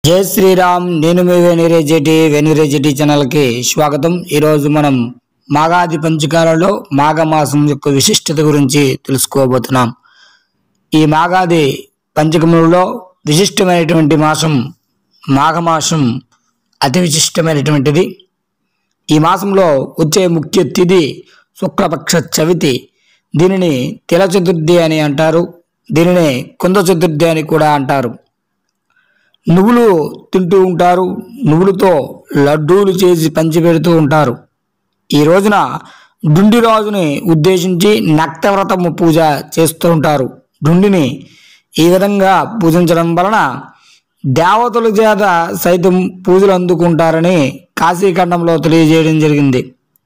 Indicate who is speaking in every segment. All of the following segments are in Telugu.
Speaker 1: జై శ్రీరామ్ నేను మీ వెనిరేజెటి వెనిరేజెటి ఛానల్కి స్వాగతం ఈరోజు మనం మాగాది పంచకాలలో మాఘమాసం యొక్క విశిష్టత గురించి తెలుసుకోబోతున్నాం ఈ మాగాది పంచకములలో విశిష్టమైనటువంటి మాసం మాఘమాసం అతి విశిష్టమైనటువంటిది ఈ మాసంలో వచ్చే ముఖ్య తిథి శుక్లపక్ష చవితి దీనిని తిల చతుర్థి అని అంటారు దీనిని కుంద చతుర్థి అని కూడా అంటారు నువ్వులు తింటూ ఉంటారు నువ్వులతో లడ్డూలు చేసి పంచిపెడుతూ ఉంటారు ఈ రోజున డుండి రాజుని ఉద్దేశించి నక్తవ్రతము పూజ చేస్తూ ఉంటారు డుండిని ఈ విధంగా పూజించడం వలన దేవతల చేత సైతం పూజలు అందుకుంటారని కాశీఖండంలో తెలియజేయడం జరిగింది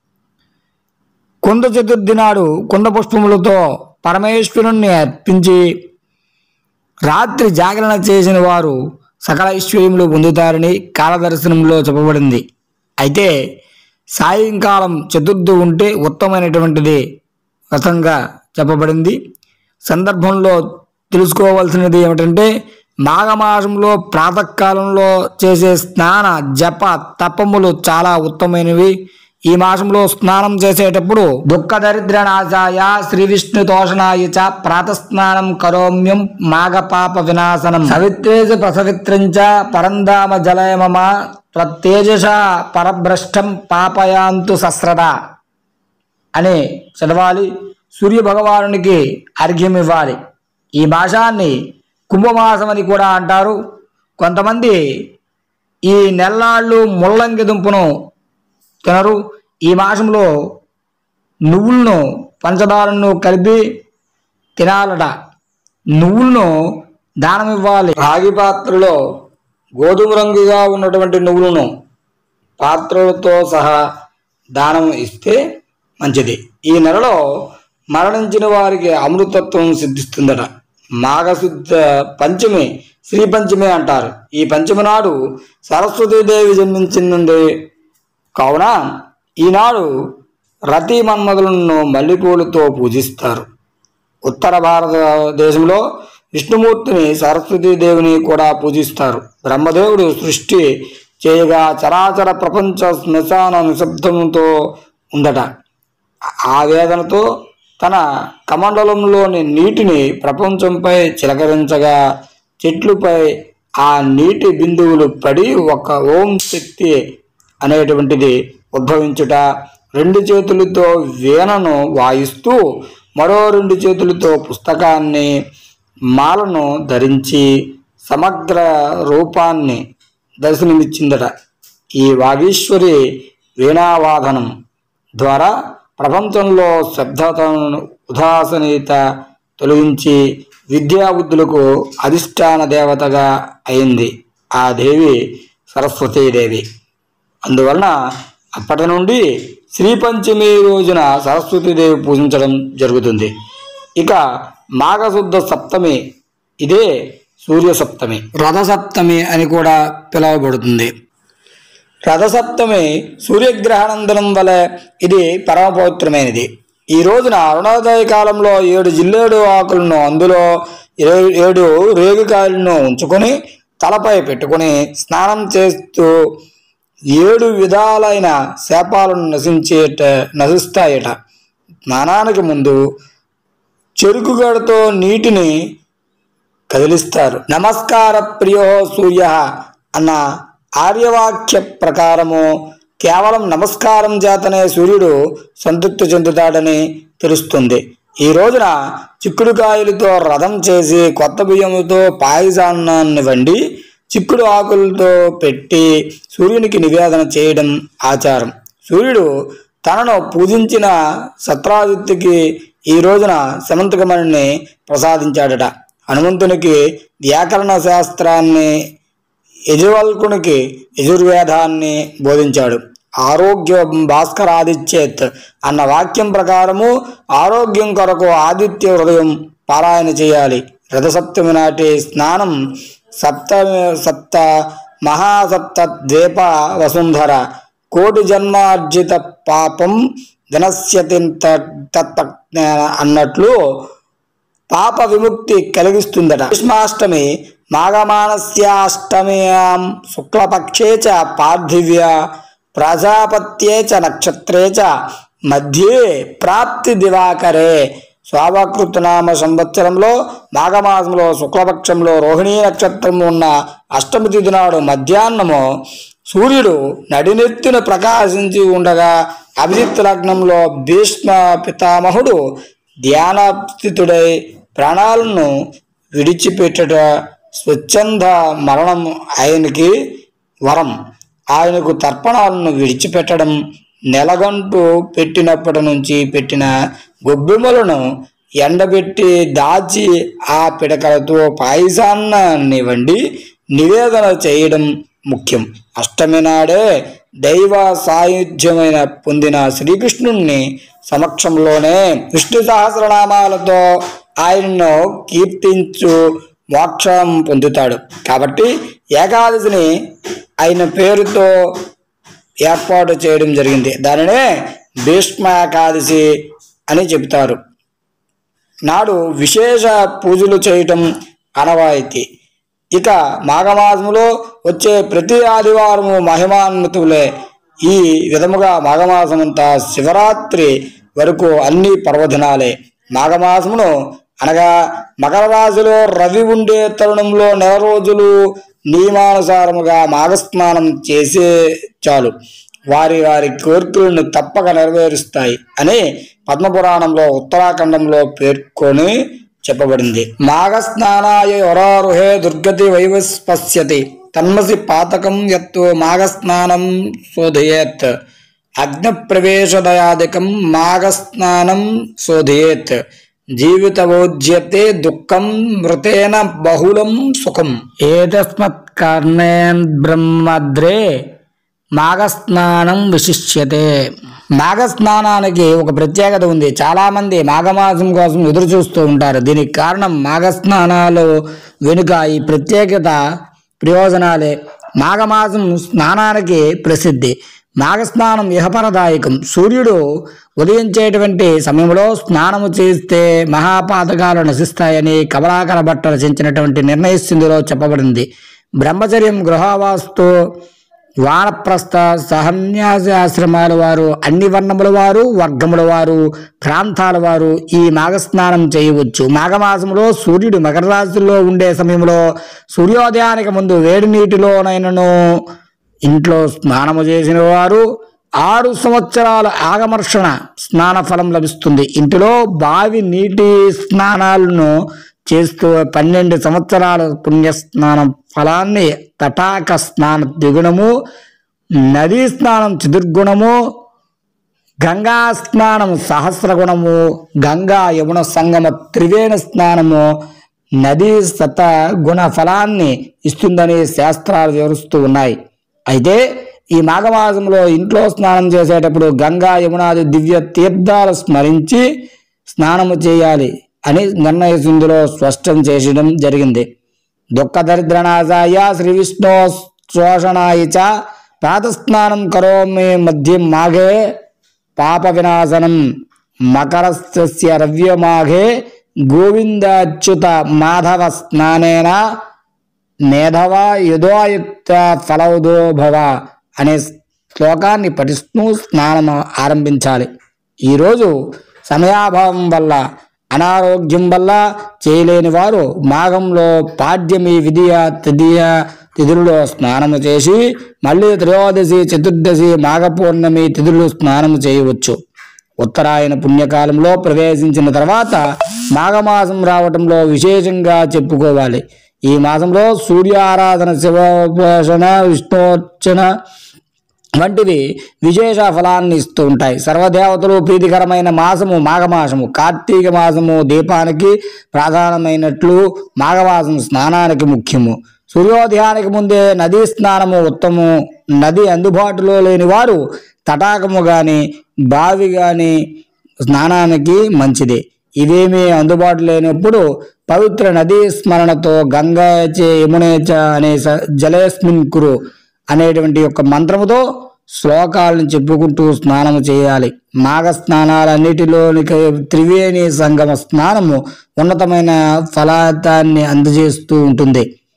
Speaker 1: కుంద చతుర్థి నాడు కుంద పుష్పములతో పరమేశ్వరుణ్ణి అర్పించి రాత్రి జాగరణ చేసిన వారు సకల ఐశ్వర్యములు పొందుతారని కాలదర్శనంలో చెప్పబడింది అయితే సాయంకాలం చతుర్థి ఉంటే ఉత్తమైనటువంటిది వ్రతంగా చెప్పబడింది సందర్భంలో తెలుసుకోవాల్సినది ఏమిటంటే మాఘమాసంలో ప్రాతకాలంలో చేసే స్నాన జప తపములు చాలా ఉత్తమైనవి ఈ మాసంలో స్నానం చేసేటప్పుడు దుఃఖ దరిద్ర నాశాయ శ్రీ విష్ణు తోషణాయ చ ప్రాతస్నానం కరోమ్యం మాఘ పాప వినాశనం సవిత్రేజ ప్రసవిత్రంచ పరంధామ జలయ మమ త్వత్తేజస పరభ్రష్టం పాపయాంతు సస్రద అని చదవాలి సూర్య భగవానునికి అర్ఘ్యం ఇవ్వాలి ఈ మాసాన్ని కుంభమాసం అని కూడా అంటారు కొంతమంది ఈ నెల్లాళ్ళు ముల్లంగి దుంపును తినరు ఈ మాసంలో నువ్వులను పంచదారను కలిపి తినాలట నువ్వులను దానం ఇవ్వాలి రాగి పాత్రలో గోధుమ రంగుగా ఉన్నటువంటి నువ్వులను పాత్రలతో సహా దానం ఇస్తే మంచిది ఈ నెలలో మరణించిన వారికి అమృతత్వం సిద్ధిస్తుందట మాఘశుద్ధ పంచమి శ్రీ పంచమి అంటారు ఈ పంచమి నాడు సరస్వతీదేవి జన్మించిందండి కావున ఈనాడు రతి మన్మధులను మల్లెపూలతో పూజిస్తారు ఉత్తర భారతదేశంలో విష్ణుమూర్తిని సరస్వతీదేవిని కూడా పూజిస్తారు బ్రహ్మదేవుడు సృష్టి చేయగా చరాచర ప్రపంచ శ్మశాన నిశ్శబ్దంతో ఉందట ఆ వేదనతో తన కమండలంలోని నీటిని ప్రపంచంపై చిలకరించగా చెట్లుపై ఆ నీటి బిందువులు పడి ఒక ఓం శక్తి అనేటువంటిది ఉద్భవించుట రెండు చేతులతో వీణను వాయిస్తూ మరో రెండు చేతులతో పుస్తకాన్ని మాలను ధరించి సమగ్ర రూపాన్ని దర్శనమిచ్చిందట ఈ వాగీశ్వరి వీణావాదనం ద్వారా ప్రపంచంలో శబ్దతను ఉదాసనీయత తొలగించి విద్యాబుద్ధులకు అధిష్టాన దేవతగా అయింది ఆ దేవి సరస్వతీదేవి అందువలన అప్పటి నుండి శ్రీ పంచమి రోజున సరస్వతీదేవి పూజించడం జరుగుతుంది ఇక మాఘశుద్ధ సప్తమి ఇదే సూర్య సప్తమి రథసప్తమి అని కూడా పిలువబడుతుంది రథసప్తమి సూర్యగ్రహణం దినం వలె ఇది పరమ పవిత్రమైనది ఈ రోజున అరుణోదయ కాలంలో ఏడు జిల్లేడు ఆకులను అందులో ఇరవై ఏడు రేగుకాయలను ఉంచుకొని తలపై పెట్టుకొని స్నానం చేస్తూ ఏడు విధాలైన శాపాలను నశించేట నశిస్తాయట స్నానానికి ముందు చెరుకు గడతో నీటిని కదిలిస్తారు నమస్కార ప్రియో సూర్య అన్న ఆర్యవాక్య ప్రకారము కేవలం నమస్కారం చేతనే సూర్యుడు సంతృప్తి చెందుతాడని తెలుస్తుంది ఈ రోజున చిక్కుడుకాయలతో రథం చేసి కొత్త బియ్యముతో పాయసాన్నాన్ని వండి చిక్కుడు ఆకులతో పెట్టి సూర్యునికి నివేదన చేయడం ఆచారం సూర్యుడు తనను పూజించిన సత్రాజిత్తుకి ఈ రోజున సమంతకమణిని ప్రసాదించాడట హనుమంతునికి వ్యాకరణ శాస్త్రాన్ని యజువల్కునికి యజుర్వేదాన్ని బోధించాడు ఆరోగ్య భాస్కరాదిత్యేత్ అన్న వాక్యం ప్రకారము ఆరోగ్యం కొరకు ఆదిత్య హృదయం పారాయణ చేయాలి రథసప్తమి నాటి స్నానం సప్త సప్త మహాసప్త ద్వీప వసుంధర కోటి జన్మార్జిత పాపం వినశ్యతి తత్వ అన్నట్లు పాప విముక్తి కలిగిస్తుందట కృష్ణాష్టమి మాఘమానస్యాష్టమ్యాం శుక్లపక్షే చ పార్థివ్య ప్రజాపత్యే చ నక్షత్రే చ మధ్యే ప్రాప్తి దివాకరే స్వాభకృతనామ సంవత్సరంలో మాఘమాసంలో శుక్లపక్షంలో రోహిణీ నక్షత్రం ఉన్న అష్టమి తిథి నాడు మధ్యాహ్నము సూర్యుడు నడినెత్తిన ప్రకాశించి ఉండగా అభిజిత్ లగ్నంలో భీష్మ పితామహుడు ధ్యానస్థితుడై ప్రాణాలను విడిచిపెట్టుట స్వచ్ఛంద మరణం ఆయనకి వరం ఆయనకు తర్పణాలను విడిచిపెట్టడం నెలగంటు పెట్టినప్పటి నుంచి పెట్టిన గొబ్బెమ్మలను ఎండబెట్టి దాచి ఆ పిడకలతో పాయసాన్ని వండి నివేదన చేయడం ముఖ్యం అష్టమి నాడే దైవ సాయుధ్యమైన పొందిన శ్రీకృష్ణుణ్ణి సమక్షంలోనే విష్ణు సహస్రనామాలతో ఆయనను కీర్తించు మోక్షం పొందుతాడు కాబట్టి ఏకాదశిని ఆయన పేరుతో ఏర్పాటు చేయడం జరిగింది దానినే భీష్మ ఏకాదశి అని చెబుతారు నాడు విశేష పూజలు చేయటం అనవాయితీ ఇక మాఘమాసములో వచ్చే ప్రతి ఆదివారము మహిమాన్వితులే ఈ విధముగా మాఘమాసమంతా శివరాత్రి వరకు అన్ని పర్వదినాలే మాఘమాసమును అనగా మకర రాశిలో రవి ఉండే తరుణంలో నెల రోజులు నియమానుసారముగా మాఘస్నానం చేసే చాలు వారి వారి కోరికలను తప్పక నెరవేరుస్తాయి అని పద్మపురాణంలో ఉత్తరాఖండంలో పేర్కొని చెప్పబడింది మాఘస్నానాయ వరారుహే దుర్గతి వైవస్పశ్యతి తన్మసి పాతకం యత్తు మాఘస్నానం శోధయేత్ అగ్నిప్రవేశదయాదికం మాఘస్నానం శోధయేత్ జీవితవోజ్యతే దుఃఖం మృతేన బహుళం సుఖం ఏతస్మత్ కర్ణేన్ బ్రహ్మద్రే మాఘస్నానం విశిష్యతే మాఘస్నానానికి ఒక ప్రత్యేకత ఉంది చాలా మంది మాఘమాసం కోసం ఎదురు చూస్తూ ఉంటారు దీనికి కారణం మాఘస్నానాలు వెనుక ఈ ప్రత్యేకత ప్రయోజనాలే మాఘమాసం స్నానానికి ప్రసిద్ధి మాఘస్నానం ఇహపరదాయకం సూర్యుడు ఉదయించేటువంటి సమయంలో స్నానము చేస్తే మహాపాతకాలు నశిస్తాయని కమలాకర భట్ట రచించినటువంటి నిర్ణయిస్తుందిలో చెప్పబడింది బ్రహ్మచర్యం గృహవాస్తు వానప్రస్థ సహన్యాస ఆశ్రమాల వారు అన్ని వర్ణముల వారు వర్గముల వారు ప్రాంతాల వారు ఈ మాఘస్నానం చేయవచ్చు మాఘమాసంలో సూర్యుడు మకర రాశిలో ఉండే సమయంలో సూర్యోదయానికి ముందు వేడి నీటిలోనైనను ఇంట్లో స్నానము చేసిన వారు ఆరు సంవత్సరాల ఆగమర్షణ స్నాన ఫలం లభిస్తుంది ఇంటిలో బావి నీటి స్నానాలను చేస్తూ పన్నెండు సంవత్సరాల పుణ్యస్నానం ఫలాన్ని తటాక స్నాన ద్విగుణము నదీ స్నానం చతుర్గుణము గంగా స్నానము సహస్రగుణము గంగా యమున సంగమ త్రివేణ స్నానము నదీ శత గుణ ఫలాన్ని ఇస్తుందని శాస్త్రాలు వివరిస్తూ ఉన్నాయి అయితే ఈ మాఘమాసంలో ఇంట్లో స్నానం చేసేటప్పుడు గంగా యమునాది దివ్య తీర్థాలు స్మరించి స్నానము చేయాలి అని నిర్ణయసిందులో స్పష్టం చేసడం జరిగింది దుఃఖ దరిద్రనాశాయ శ్రీ విష్ణు శోషణాయ చ ప్రాతస్నానం కరోమి మధ్య మాఘే పాప వినాశనం మకరస్య రవ్యమాఘే గోవిందాచ్యుత మాధవ స్నానేన మేధవ యుధోయుక్త ఫలౌదో భవ అనే శ్లోకాన్ని పఠిస్తూ స్నానం ఆరంభించాలి ఈరోజు సమయాభావం వల్ల అనారోగ్యం వల్ల చేయలేని వారు మాఘంలో పాడ్యమి విధియ తదియ తిథులలో స్నానము చేసి మళ్ళీ త్రయోదశి చతుర్దశి మాఘ పౌర్ణమి తిథులు స్నానము చేయవచ్చు ఉత్తరాయణ పుణ్యకాలంలో ప్రవేశించిన తర్వాత మాఘమాసం రావటంలో విశేషంగా చెప్పుకోవాలి ఈ మాసంలో సూర్య ఆరాధన శివోపాసన విష్ణోర్చన వంటివి విశేష ఫలాన్ని ఇస్తూ ఉంటాయి సర్వదేవతలు ప్రీతికరమైన మాసము మాఘమాసము కార్తీక మాసము దీపానికి ప్రధానమైనట్లు మాఘమాసం స్నానానికి ముఖ్యము సూర్యోదయానికి ముందే నదీ స్నానము ఉత్తమము నది అందుబాటులో లేని వారు తటాకము గాని బావి గాని స్నానానికి మంచిది ఇవేమీ అందుబాటు లేనప్పుడు పవిత్ర నదీ స్మరణతో గంగాచే యమునేచ అనే స- జలేస్మిన్ కురు అనేటువంటి యొక్క మంత్రముతో శ్లోకాలను చెప్పుకుంటూ స్నానం చేయాలి మాఘ స్నానాలన్నిటిలోనికి త్రివేణి సంగమ స్నానము ఉన్నతమైన ఫలితాన్ని అందజేస్తూ ఉంటుంది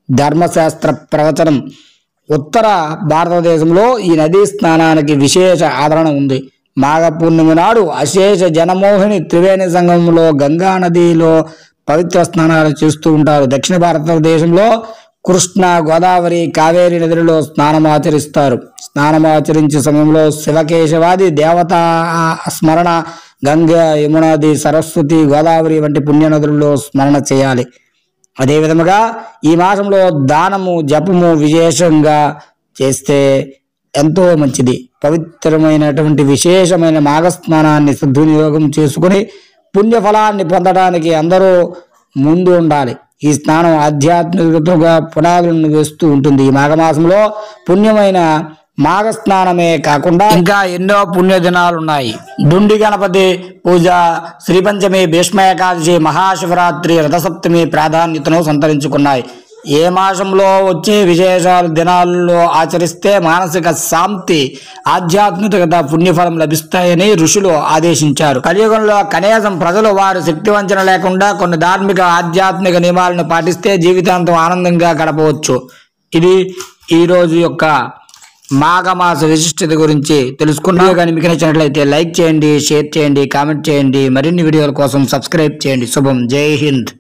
Speaker 1: ధర్మశాస్త్ర ప్రవచనం ఉత్తర భారతదేశంలో ఈ నదీ స్నానానికి విశేష ఆదరణ ఉంది మాఘ పూర్ణిమ నాడు అశేష జనమోహిని త్రివేణి సంగమంలో గంగా నదిలో పవిత్ర స్నానాలు చేస్తూ ఉంటారు దక్షిణ భారతదేశంలో కృష్ణ గోదావరి కావేరి నదులలో స్నానం ఆచరిస్తారు స్నానం ఆచరించే సమయంలో శివకేశవాది దేవతా స్మరణ గంగా యమునాది సరస్వతి గోదావరి వంటి పుణ్య నదులలో స్మరణ చేయాలి అదే విధముగా ఈ మాసంలో దానము జపము విశేషంగా చేస్తే ఎంతో మంచిది పవిత్రమైనటువంటి విశేషమైన మాఘస్నానాన్ని సద్వినియోగం చేసుకుని పుణ్యఫలాన్ని పొందడానికి అందరూ ముందు ఉండాలి ఈ స్నానం ఆధ్యాత్మికతగా పునాదులను వేస్తూ ఉంటుంది ఈ మాఘమాసంలో పుణ్యమైన మాఘ స్నానమే కాకుండా ఇంకా ఎన్నో పుణ్య దినాలు ఉన్నాయి దుండి గణపతి పూజ శ్రీపంచమి భీష్మ ఏకాదశి మహాశివరాత్రి రథసప్తమి ప్రాధాన్యతను సంతరించుకున్నాయి ఏ మాసంలో వచ్చే విశేషాలు దినాల్లో ఆచరిస్తే మానసిక శాంతి ఆధ్యాత్మికత పుణ్యఫలం లభిస్తాయని ఋషులు ఆదేశించారు కలియుగంలో కనీసం ప్రజలు వారు శక్తి వంచన లేకుండా కొన్ని ధార్మిక ఆధ్యాత్మిక నియమాలను పాటిస్తే జీవితాంతం ఆనందంగా గడపవచ్చు ఇది ఈ రోజు యొక్క మాఘమాస విశిష్టత గురించి తెలుసుకున్నా కానీ మీకు నచ్చినట్లయితే లైక్ చేయండి షేర్ చేయండి కామెంట్ చేయండి మరిన్ని వీడియోల కోసం సబ్స్క్రైబ్ చేయండి శుభం జై హింద్